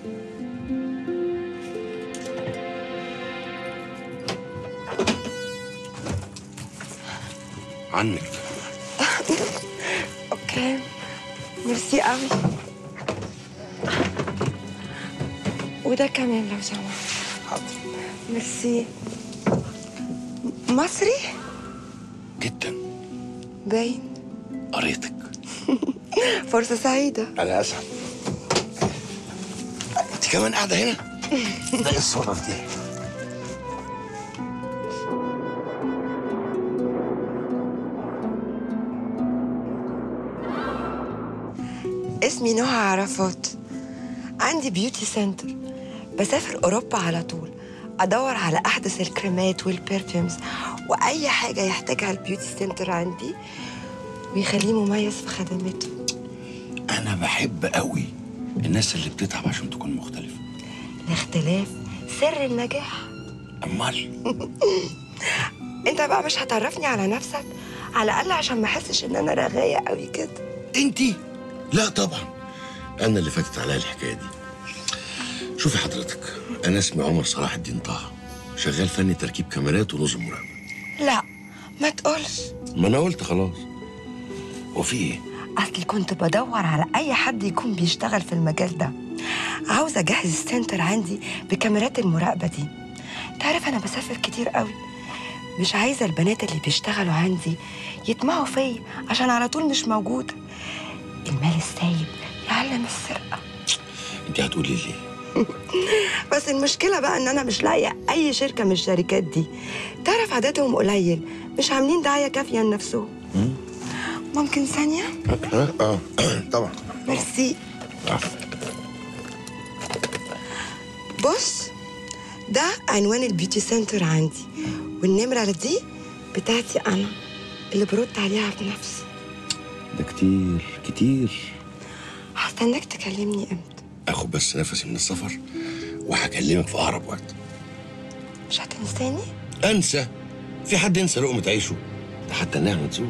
عنك اوكي ميرسي قوي وده كمان لو سمحت حاضر ميرسي م- مصري جدا باين قريتك فرصة سعيدة انا اسعد انت كمان قاعده هنا ده ايه الصدف دي اسمي نهى عرفات عندي بيوتي سنتر بسافر أوروبا على طول أدور على أحدث الكريمات والبرفيومز وأي حاجة يحتاجها البيوتي سنتر عندي ويخليه مميز في خدمته انا بحب قوي الناس اللي بتتعب عشان تكون مختلفه الاختلاف سر النجاح امال انت بقى مش هتعرفني على نفسك على الأقل عشان ما أحسش إن أنا رغاية قوي كده انتي لا طبعا انا اللي فاتت عليا الحكايه دي شوفي حضرتك انا اسمي عمر صلاح الدين طه شغال فني تركيب كاميرات ونظم مراقبه لا ما تقولش ما انا قلت خلاص وفي ايه أصلي كنت بدور على أي حد يكون بيشتغل في المجال ده عاوزة أجهز السنتر عندي بكاميرات المراقبة دي تعرف أنا بسافر كتير قوي مش عايزة البنات اللي بيشتغلوا عندي يطمعوا فيا عشان على طول مش موجودة المال السايب يعلم السرقة انت هتقولي ليه بس المشكلة بقى إن أنا مش لاقية أي شركة من الشركات دي تعرف عددهم قليل مش عاملين دعاية كافية لنفسهم ممكن ثانية؟ اه اه طبعا ميرسي بص ده عنوان البيوتي سنتر عندي والنمرة دي بتاعتي أنا اللي برد عليها بنفسي ده كتير كتير هستناك تكلمني امتى اخد بس نفسي من السفر وهكلمك في اقرب وقت مش هتنساني انسى في حد ينسى لقمه عيشه ده حتى النعمه تزول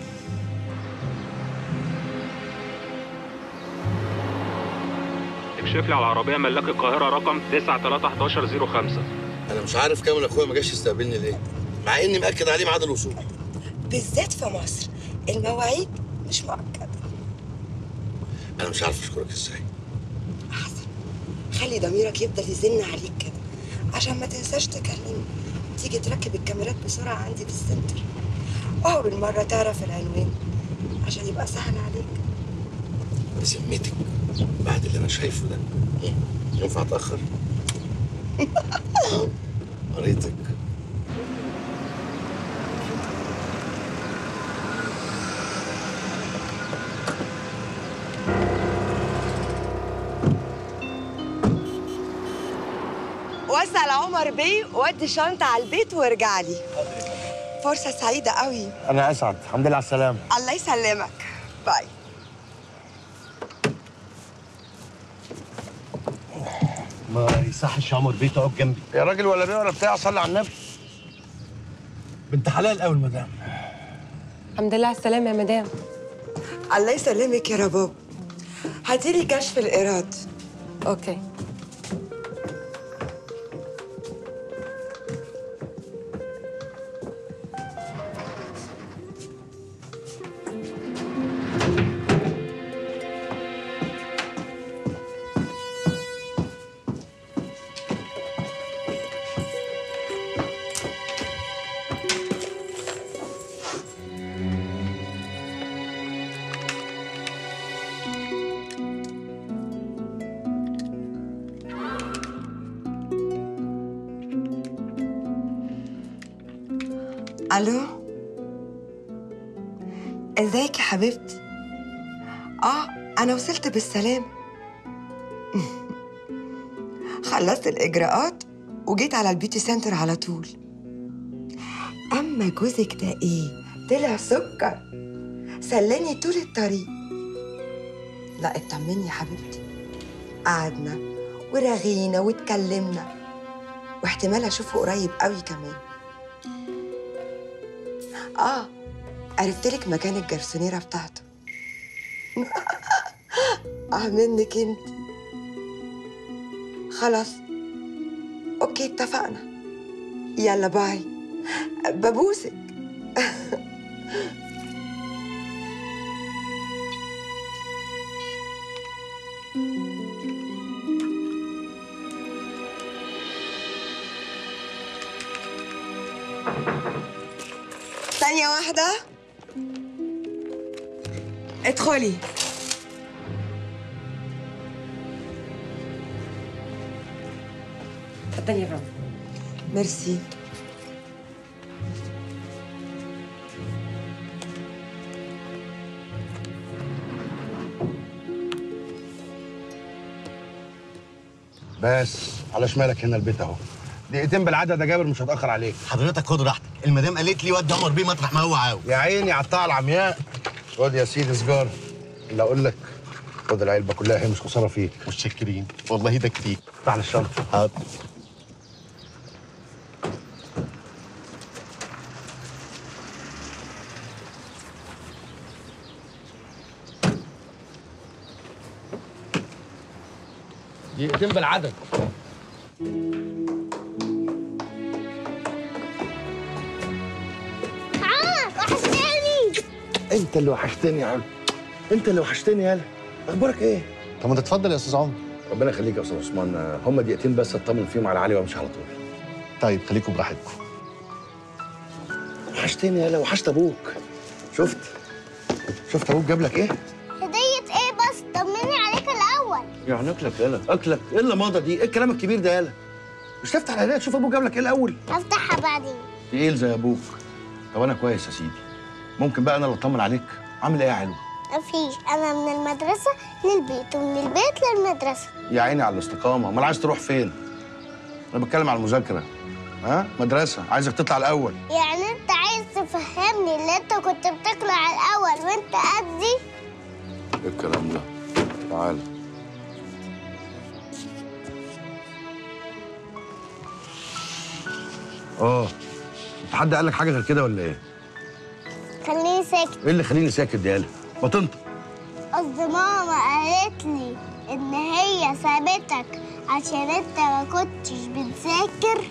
اكشف لي على العربية ملاك القاهرة رقم 931105 انا مش عارف كامل اخويا ما جاش يستقبلني ليه مع اني مأكد عليه ميعاد الوصول بالذات في مصر المواعيد مش مؤكدة انا مش عارف اشكرك ازاي أحسن خلي ضميرك يفضل يزن عليك كده عشان ما تنساش تكلمني تيجي تركب الكاميرات بسرعة عندي في السنتر اه بالمرة تعرف العنوان عشان يبقى سهل عليك بذمتك بعد اللي انا شايفه ده إيه؟ ينفع اتاخر قريتك واسأل عمر بيه وادي شنطة على البيت وارجع لي فرصة سعيدة قوي انا اسعد الحمد لله على السلامه الله يسلمك باي ما يصحش يا عمر بيه تقف جنبي يا راجل ولا بيه ولا بتاع صلي على النبي بنت حلال قوي المدام الحمد لله على السلامة يا مدام الله يسلمك يا رباب هاتيلي كشف الإيراد اوكي الو ازيك يا حبيبتي اه انا وصلت بالسلام خلصت الاجراءات وجيت على البيوتي سنتر على طول اما جوزك ده ايه طلع سكر سلاني طول الطريق لا اطمني يا حبيبتي قعدنا ورغينا واتكلمنا واحتمال اشوفه قريب قوي كمان اه عرفت لك مكان الجرسونيرة بتاعته اه منك انت خلاص اوكي اتفقنا يلا باي ببوسك ثانية واحدة ادخلي اتفضلي يا رنا ميرسي بس على شمالك هنا البيت اهو دقيقتين بالعدد يا جابر مش هتاخر عليك حضرتك خد راحتك المدام قالت لي ودي عمر بيه مطرح ما هو عاوز يا عيني على الطاعه العمياء خد يا سيدي سجار اللي اقول لك خد العلبه كلها هي مش خساره فيك متشكرين والله ده كتير افتح لي الشنطه حاضر دقيقتين بالعدد عمر وحشتني انت اللي وحشتني يا علي انت اللي وحشتني يالا اخبارك ايه طب ما تتفضل يا استاذ عمر ربنا يخليك يا استاذ عثمان هم دقيقتين بس اطمن فيهم على علي وامشي على طول طيب خليكم براحتكم وحشتني يالا وحشت ابوك شفت شفت ابوك جاب لك ايه هدية ايه بس طمني عليك الأول يعني اكلك يالا اكلك ايه اللماضه دي ايه الكلام الكبير ده يالا مش تفتح الهدايا تشوف ابوك جاب لك ايه الاول هفتحها بعدين تقيل زي ابوك طب انا كويس يا سيدي ممكن بقى انا اللي اطمن عليك عامل ايه يا حلو مفيش أنا من المدرسة للبيت ومن البيت للمدرسة يا عيني على الاستقامه امال عايز تروح فين انا بتكلم على المذاكره ها مدرسه عايزك تطلع الاول يعني أنت عايز تفهمني اللي أنت كنت بتطلع الأول وأنت قدي ايه الكلام ده تعال اه انت حد قال لك حاجه غير كده ولا ايه خليني ساكت ايه اللي خليني ساكت دي يالا ما تنطق قصدي ماما قالت لي إن هي سابتك عشان أنت ما كنتش بتذاكر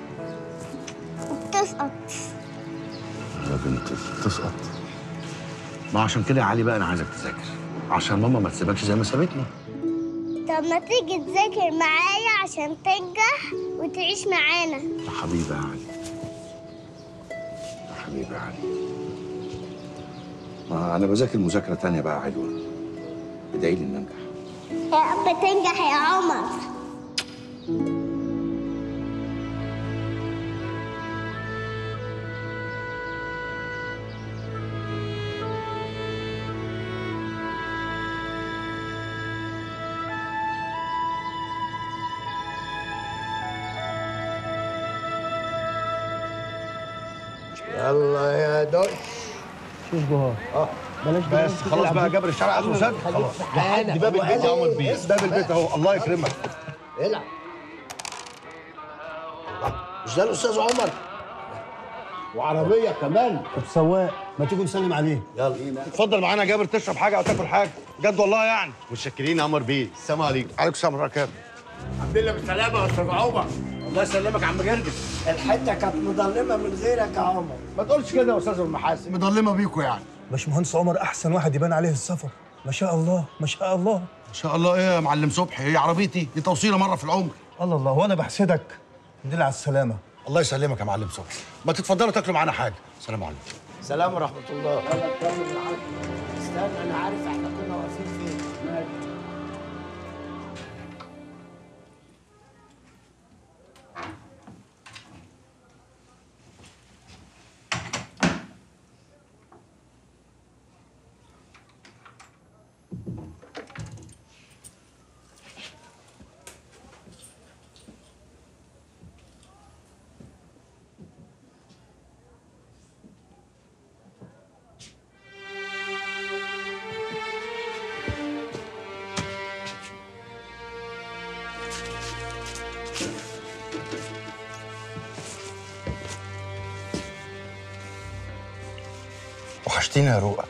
وبتسقط يا بنت تسقط ما عشان كده يا علي بقى انا عايزك تذاكر عشان ماما ما تسيبكش زي ما سابتني طب ما تيجي تذاكر معايا عشان تنجح وتعيش معانا يا حبيبي يا علي يا حبيبي يا علي ما انا بذاكر مذاكره تانية بقى حلوه ادعي لي ان انجح يا رب تنجح يا عمر يلا يا دوش شوش جوه اه بلاش بس خلاص بقى جابر الشارع اخره سد خلاص لحد باب البيت يا عمر بيه باب البيت اهو الله يكرمك العب مش ده الاستاذ عمر وعربيه كمان طب سواق ما تيجوا نسلم عليه يلا اتفضل معانا يا جابر تشرب حاجه او تاكل حاجه بجد والله يعني متشكرين يا عمر بيه السلام عليكم عليكم السلام ورحمه الله الحمد لله بالسلامه يا استاذ عمر الله يسلمك يا عم جرجس الحته كانت مظلمه من غيرك يا عمر ما تقولش كده يا استاذ المحاسن مضلمه بيكوا يعني باشمهندس عمر احسن واحد يبان عليه السفر ما شاء الله ما شاء الله ان شاء الله ايه يا معلم صبحي هي عربيتي دي توصيله مره في العمر الله الله وانا بحسدك الحمد لله على السلامه الله يسلمك يا معلم صبحي ما تتفضلوا تاكلوا معانا حاجه السلام عليكم سلام ورحمه الله انا اطمن معاك استنى انا عارف احنا كنا واقفين فين وحشتيني يا رؤى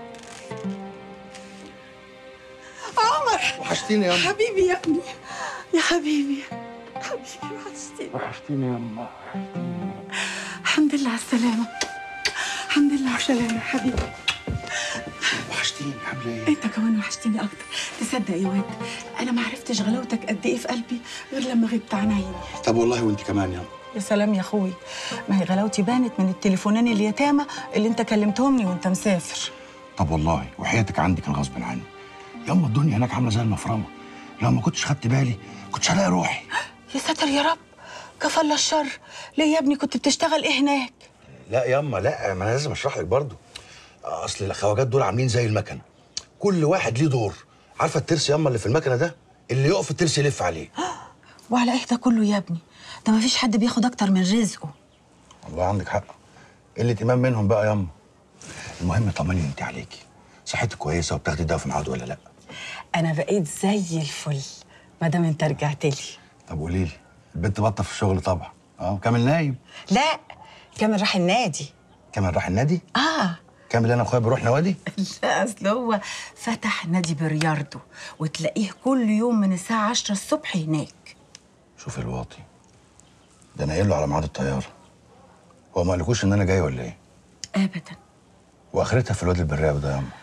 عمر وحشتيني يا أم. حبيبي يا ابني يا حبيبي حبيبي وحشتني وحشتيني يا أما الحمد لله على السلامة الحمد لله على السلامة حبيبي وحشتيني عامله ايه انت كمان وحشتني اكتر تصدق يا واد انا ما عرفتش غلاوتك قد ايه في قلبي غير لما غبت عن عيني طب والله وانت كمان يا يا سلام يا اخوي ما هي غلاوتي بانت من التليفونين اليتامى اللي انت كلمتهمني وانت مسافر طب والله وحياتك عندي كان غصب عني ياما الدنيا هناك عامله زي المفرمه لو ما كنتش خدت بالي كنتش هلاقي روحي يا ساتر يا رب كفى الله الشر ليه يا ابني كنت بتشتغل ايه هناك لا ياما لا ما انا لازم اشرح لك برضو اصل الخواجات دول عاملين زي المكنه كل واحد ليه دور عارفه الترس ياما اللي في المكنه ده اللي يقف الترس يلف عليه وعلى ايه ده كله يا ابني ده ما فيش حد بياخد اكتر من رزقه والله عندك حق قله ايمان منهم بقى ياما المهم طمني انت عليكي صحتك كويسه وبتاخدي دواء في ميعاده ولا لا انا بقيت زي الفل ما دام انت رجعت لي طب قولي لي البنت بطه في الشغل طبعا اه كامل نايم لا كامل راح النادي كامل راح النادي اه كامل انا واخويا بنروح نوادي لا اصل هو فتح نادي برياردو وتلاقيه كل يوم من الساعه 10 الصبح هناك شوف الواطي ده انا قايل له على ميعاد الطياره هو ما قالكوش ان انا جاي ولا ايه ابدا واخرتها في الواد البراوي ده ياما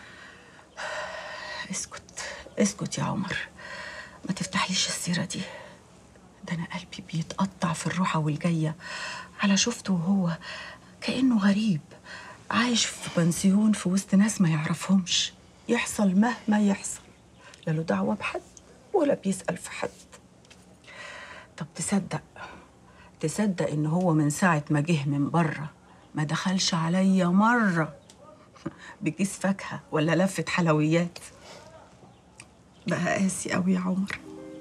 اسكت اسكت يا عمر ما تفتحليش السيره دي ده انا قلبي بيتقطع في الروحه والجايه على شفته وهو كانه غريب عايش في بنسيون في وسط ناس ما يعرفهمش يحصل مهما يحصل لا له دعوه بحد ولا بيسال في حد طب تصدق تصدق ان هو من ساعه ما جه من بره ما دخلش عليا مره بكيس فاكهه ولا لفه حلويات بقى قاسي قوي يا عمر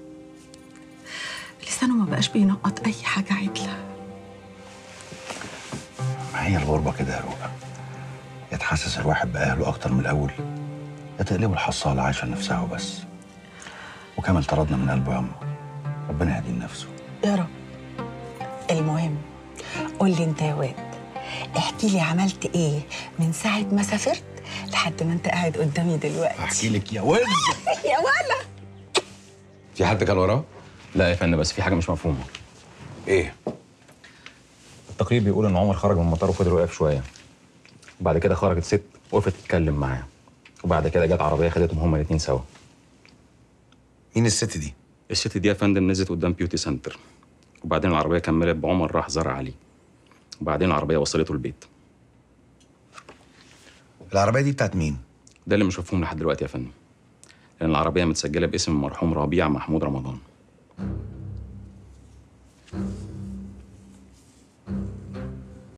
لسانه ما بقاش بينقط اي حاجه عدله ما هي الغربه كده يا رؤى يا تحسس الواحد باهله اكتر من الاول يا تقلبه الحصاله عايشه لنفسها وبس وكامل طردنا من قلبه ياما ربنا يهديه لنفسه يا رب المهم قول لي انت يا واد احكي لي عملت ايه من ساعه ما سافرت لحد ما انت قاعد قدامي دلوقتي احكي لك يا ولد يا ولا في حد كان وراه؟ لا يا فندم بس في حاجه مش مفهومه ايه التقرير بيقول ان عمر خرج من المطار وفضل واقف شويه وبعد كده خرجت ست وقفت تتكلم معاه وبعد كده جت عربيه خدتهم هما الاثنين سوا مين الست دي الست دي يا فندم نزلت قدام بيوتي سنتر وبعدين العربيه كملت بعمر راح زرع عليه وبعدين العربيه وصلته البيت العربيه دي بتاعت مين ده اللي مش مفهوم لحد دلوقتي يا فندم لان العربيه متسجله باسم المرحوم ربيع محمود رمضان